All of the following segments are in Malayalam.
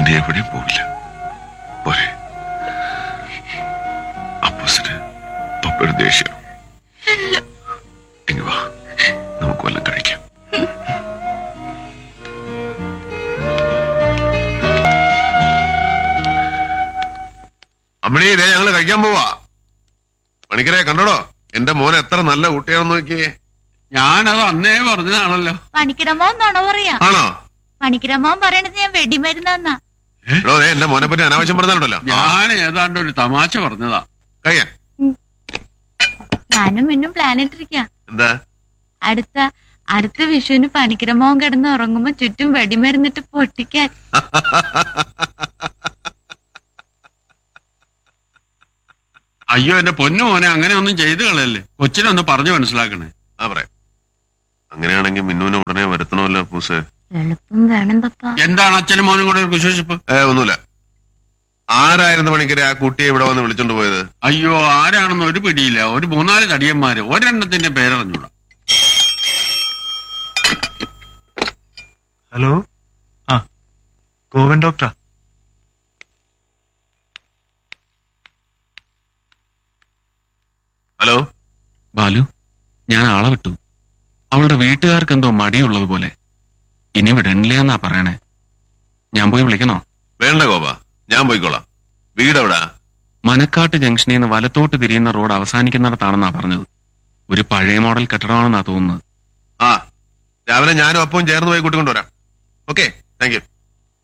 പിന്നെ എവിടെയും പോവില്ല പോരെ അപ്പൂസിന് പപ്പയുടെ ദേഷ്യം ഇനി വാ നമുക്ക് വല്ലതും കഴിക്കാം അമ്മണി ഇതേ ഞങ്ങള് കഴിക്കാൻ പോവാ പണിക്കരെ കണ്ടോടോ എന്റെ മോൻ എത്ര നല്ല കുട്ടിയാണെന്ന് നോക്കിയേ ഞാനത് അന്നേ പറഞ്ഞതാണല്ലോ പണിക്കിടമോൻ നുണ പറയാ ആണോ പണിക്കിടമോൻ പറയണത് ഞാൻ വെടിമരുന്നാ എടോ ദേ എന്റെ മോനെ പറ്റി അനാവശ്യം പറഞ്ഞാലുണ്ടല്ലോ ഞാൻ ഏതാണ്ട് ഒരു തമാശ പറഞ്ഞതാ കഴിയാൻ ഞാനും മിന്നും പ്ലാൻ ഇട്ടിരിക്ക എന്താ അടുത്ത അടുത്ത വിഷുവിന് പണിക്കിടമോൻ കിടന്ന് ഉറങ്ങുമ്പോ ചുറ്റും വെടിമരുന്നിട്ട് പൊട്ടിക്കാൻ അയ്യോ എന്റെ പൊന്നു മോനെ അങ്ങനെ ഒന്നും ചെയ്തു കളയല്ലേ കൊച്ചിനൊന്ന് പറഞ്ഞു മനസ്സിലാക്കണേ ആ പറയാം അങ്ങനെയാണെങ്കിൽ മിന്നുവിനെ ഉടനെ വരുത്തണമല്ലോ പൂസ് എളുപ്പം വേണം പപ്പ എന്താണ് അച്ഛനും മോനും കൂടെ ഒരു വിശേഷിപ്പ് ഏ ഒന്നുമില്ല ആരായിരുന്നു പണിക്കരെ ആ കുട്ടിയെ ഇവിടെ വന്ന് വിളിച്ചോണ്ട് പോയത് അയ്യോ ആരാണെന്ന് ഒരു പിടിയില്ല ഒരു മൂന്നാല് തടിയന്മാര് ഒരെണ്ണത്തിന്റെ പേരറിഞ്ഞൂടാ ഹലോ ആ ഗോവൻ ഡോക്ടറാ ഹലോ ബാലു ഞാൻ ആളെ വിട്ടു അവളുടെ വീട്ടുകാർക്ക് എന്തോ മടിയുള്ളത് പോലെ ഇനി വിടണില്ല എന്നാ പറയണേ ഞാൻ പോയി വിളിക്കണോ വേണ്ട ഗോപ ഞാൻ പോയിക്കോളാം വീട് എവിടാ മനക്കാട്ട് ജംഗ്ഷനിൽ നിന്ന് വലത്തോട്ട് തിരിയുന്ന റോഡ് അവസാനിക്കുന്നിടത്താണെന്നാ പറഞ്ഞത് ഒരു പഴയ മോഡൽ കെട്ടിടമാണെന്നാ തോന്നുന്നത് ആ രാവിലെ ഞാനും അപ്പവും ചേർന്ന് പോയി കൂട്ടിക്കൊണ്ടുവരാം ഓക്കെ താങ്ക് യു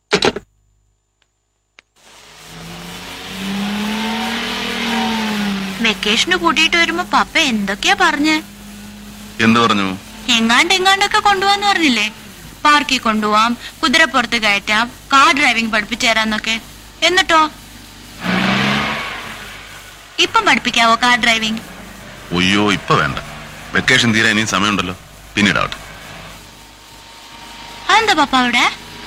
വെക്കേഷന് കൂട്ടിയിട്ട് വരുമ്പോ പപ്പ എന്തൊക്കെയാ പറഞ്ഞേ എന്ത് പറഞ്ഞു എങ്ങാണ്ട് എങ്ങാണ്ടൊക്കെ കൊണ്ടുപോവാന്ന് പറഞ്ഞില്ലേ പാർക്കിൽ കൊണ്ടുപോവാം കുതിരപ്പുറത്ത് കയറ്റാം കാർ ഡ്രൈവിംഗ് പഠിപ്പിച്ചു തരാന്നൊക്കെ എന്നിട്ടോ ഇപ്പം പഠിപ്പിക്കാവോ കാർ ഡ്രൈവിംഗ് ഒയ്യോ ഇപ്പൊ വേണ്ട വെക്കേഷൻ തീരാൻ ഇനിയും സമയമുണ്ടല്ലോ പിന്നീടാവട്ടെ അതെന്താ പപ്പ അവിടെ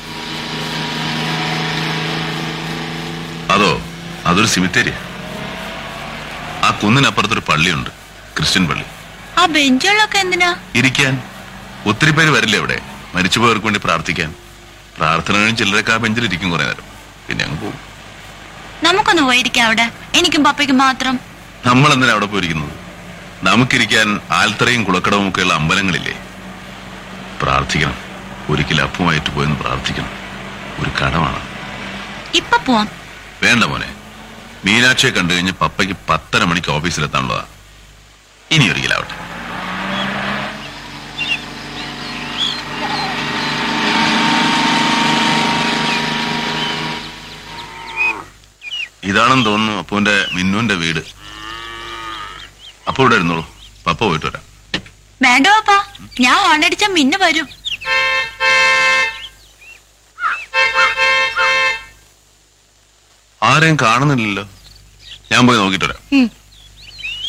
അതോ അതൊരു സിമിത്തേരിയ ആ കുന്നിനപ്പുറത്തൊരു പള്ളിയുണ്ട് ക്രിസ്ത്യൻ പള്ളി ആ ബെഞ്ചുകളൊക്കെ എന്തിനാ ഇരിക്കാൻ ഒത്തിരി പേര് വരില്ലേ അവിടെ മരിച്ചുപോയവർക്ക് വേണ്ടി പ്രാർത്ഥിക്കാൻ പ്രാർത്ഥന കഴിഞ്ഞ് ചിലരൊക്കെ ആ ബെഞ്ചിൽ ഇരിക്കും കുറെ നേരം പിന്നെ അങ്ങ് പോകും നമുക്കൊന്ന് പോയിരിക്കാം അവിടെ എനിക്കും പപ്പയ്ക്കും മാത്രം നമ്മൾ എന്തിനാ അവിടെ പോയിരിക്കുന്നത് നമുക്കിരിക്കാൻ ആൽത്തറയും കുളക്കടവും ഒക്കെയുള്ള അമ്പലങ്ങളില്ലേ പ്രാർത്ഥിക്കണം ഒരിക്കലും അപ്പുമായിട്ട് പോയെന്ന് പ്രാർത്ഥിക്കണം ഒരു കടമാണ് ഇപ്പൊ പോവാം വേണ്ട മോനെ മീനാക്ഷിയെ കണ്ടു കഴിഞ്ഞ് പപ്പയ്ക്ക് പത്തര മണിക്ക് ഓഫീസിലെത്താനുള്ളതാ ഇനി ഒരിക്കലാവട്ടെ ഇതാണെന്ന് തോന്നുന്നു അപ്പുവിന്റെ മിന്നുവിന്റെ വീട് അപ്പു ഇവിടെ ഇരുന്നോളൂ പപ്പ പോയിട്ട് വരാം വേണ്ട പപ്പ ഞാൻ ഓണടിച്ച മിന്നു വരും ആരെയും കാണുന്നില്ലല്ലോ ഞാൻ പോയി നോക്കിയിട്ട് വരാം ഉം.